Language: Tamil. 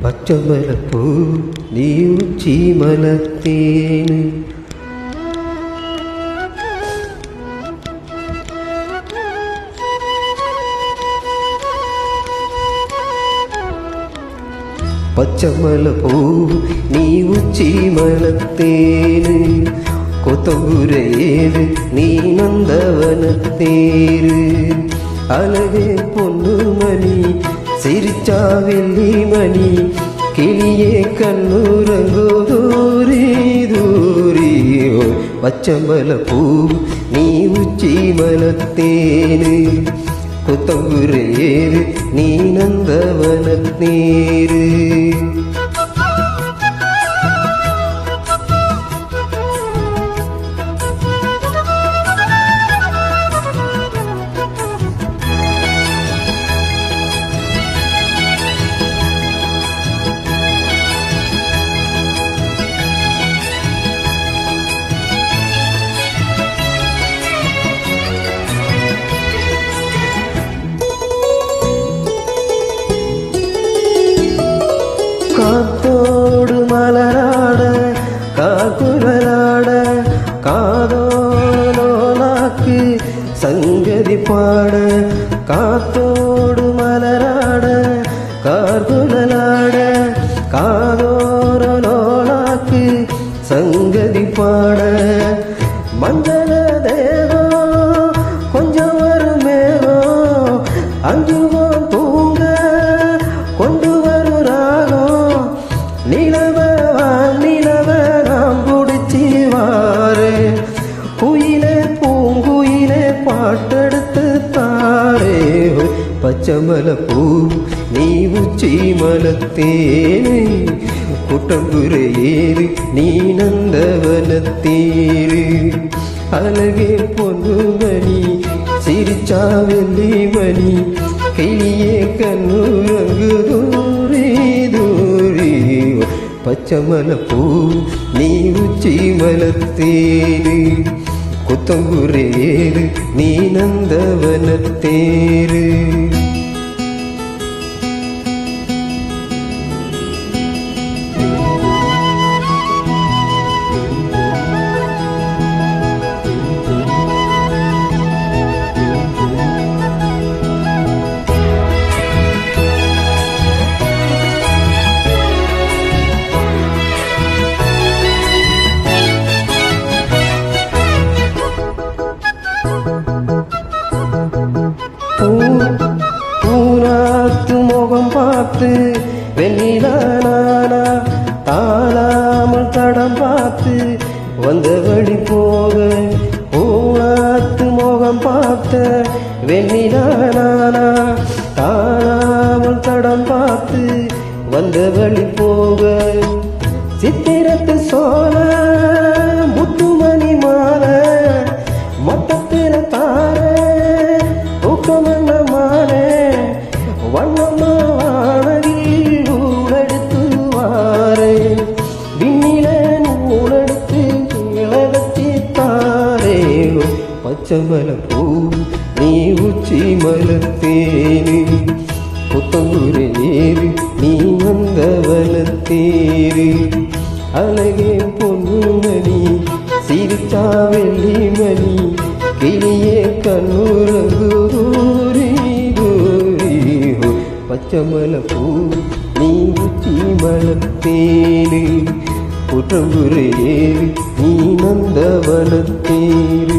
പച്ചമലപ്പൂ നീ ഉച്ചി മലത്തേന് പച്ചമലപ്പൂ നീ ഉച്ചി മലത്തേന് കൊത്തമ്പുരയേല് നീ നന്ദവനത്തേര് അഴകെ പൊന്നുമണി சிரிச்சா வெள்ளி மணி கிளியே கண்ணுரங்கோ தூரி தூரி பச்சம்பல பூ நீ உச்சி மலத்தேனு கொத்தங்குரேரு நீ நந்தவனத்தேரு காத்தோடு மலராட காக்குரலாட காதோனாக்கு சங்கதி பாட காத்தோடு மலராட கார்குழலாட காதோரலோனாக்கு சங்கதி பாட மஞ்சள தேகம் கொஞ்சம் வருமேகோ அஞ்சுவோம் தூங்க கொண்டு வரும் ராகம் நிலவ நிலவ நாம் பிடிச்சி வாரு குயிலே பூங்குயிலே பாட்டெடுத்து தாரே பச்சைமல பூ நீ உச்சி மலத்தேனே குட்டங்குறையேறு நீ நந்தவனத்தேரு அழகே பொன்னுமணி சிரிச்சா வெள்ளி மணி கிளியே கண்ணுரங்கு தூரி தூரி பச்சைமல பூ நீ உச்சி மலத்தேரு குத்தங்குரேரு நீ நந்தவனத்தேரு பூனாத்து முகம் பார்த்து வெண்ணிலா நானா தாழாமல் தடம் பார்த்து வந்த வழி போக பூனாத்து முகம் பார்த்த வெண்ணிலா நானா தாழாமல் தடம் பார்த்து வந்த வழி போக சித்திரத்து சோழ முத்துமணி மாலை மொத்தத்தில் தார தூக்கமல்ல மாறே வண்ணமானவில் ஊழெடுத்து வாரே விண்ணில நூலெடுத்து இளவச்சி தாரே பச்சைமல பூ நீ உச்சி மலத்தேனு புத்தங்குரேரு நீ வந்தவனத்தேரு அழகே பொன்னுமணி சிரிச்சா வெள்ளி மணி கிளியே கண்ணுரங்கு தூரி தூரி பச்சைமல பூ நீ உச்சி மலத்தேரு புற்றங்குரேரு நீ நந்தவனத்தேரு